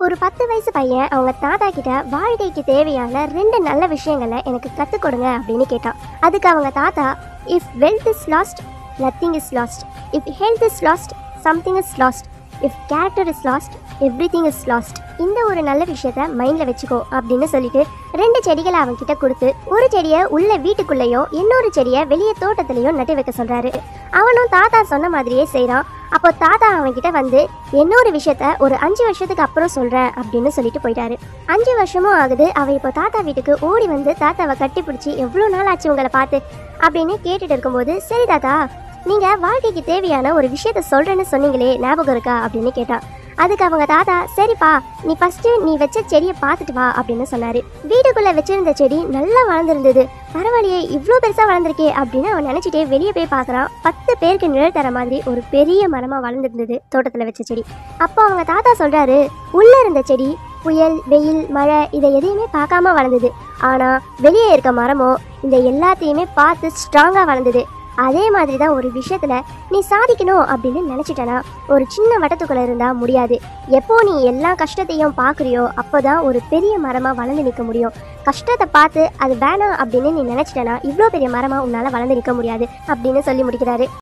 ஒரு பத்து வயசு பையன் அவங்க தாத்தா கிட்ட வாழ்க்கைக்கு தேவையான ரெண்டு நல்ல விஷயங்களை எனக்கு கற்றுக் கொடுங்க அப்படின்னு கேட்டான் அதுக்கு அவங்க தாத்தா if wealth is lost nothing is lost if health is lost something is lost if character is lost everything is lost இந்த ஒரு நல்ல விஷயத்த மைண்டில் வச்சுக்கோ அப்படின்னு சொல்லிட்டு ரெண்டு செடிகளை அவன் கிட்ட கொடுத்து ஒரு செடியை உள்ள வீட்டுக்குள்ளேயும் இன்னொரு செடியை வெளியே தோட்டத்திலையும் நட்டு வைக்க சொல்றாரு அவனும் தாத்தா சொன்ன மாதிரியே செய்கிறான் அப்போ தாத்தா அவன்கிட்ட வந்து இன்னொரு விஷயத்த ஒரு அஞ்சு வருஷத்துக்கு அப்புறம் சொல்கிறேன் அப்படின்னு சொல்லிட்டு போயிட்டாரு அஞ்சு வருஷமும் ஆகுது அவன் இப்போ தாத்தா வீட்டுக்கு ஓடி வந்து தாத்தாவை கட்டி பிடிச்சி எவ்வளோ நாள் ஆச்சு உங்களை பார்த்து அப்படின்னு கேட்டுட்டு இருக்கும்போது சரி தாத்தா நீங்கள் வாழ்க்கைக்கு தேவையான ஒரு விஷயத்த சொல்கிறேன்னு சொன்னீங்களே ஞாபகம் இருக்கா அப்படின்னு கேட்டான் அதுக்கு அவங்க தாத்தா சரிப்பா நீ ஃபஸ்ட்டு நீ வச்ச செடியை பார்த்துட்டு வா அப்படின்னு சொன்னார் வீட்டுக்குள்ளே வச்சிருந்த செடி நல்லா வளர்ந்துருந்தது பரவாயில்லையே இவ்வளோ பெருசாக வளர்ந்துருக்கே அப்படின்னு அவன் நினச்சிட்டே வெளியே போய் பார்க்குறான் பத்து பேருக்கு நிழல் தர மாதிரி ஒரு பெரிய மரமாக வளர்ந்துருந்தது தோட்டத்தில் வச்ச செடி அப்போ அவங்க தாத்தா சொல்கிறாரு உள்ளே இருந்த செடி புயல் வெயில் மழை இதை எதையுமே பார்க்காம வளர்ந்தது ஆனால் வெளியே இருக்க மரமோ இந்த எல்லாத்தையுமே பார்த்து ஸ்ட்ராங்காக வளர்ந்தது அதே மாதிரி தான் ஒரு விஷயத்துல நீ சாதிக்கணும் அப்படின்னு நினைச்சிட்டனா ஒரு சின்ன வட்டத்துக்குள்ள இருந்தா முடியாது எப்போ நீ எல்லா கஷ்டத்தையும் பார்க்குறியோ அப்போதான் ஒரு பெரிய மரமா வளர்ந்து நிற்க முடியும் கஷ்டத்தை பார்த்து அது வேணாம் அப்படின்னு நீ நினைச்சிட்டனா இவ்வளோ பெரிய மரமா உன்னால வளர்ந்து நிற்க முடியாது அப்படின்னு சொல்லி முடிக்கிறாரு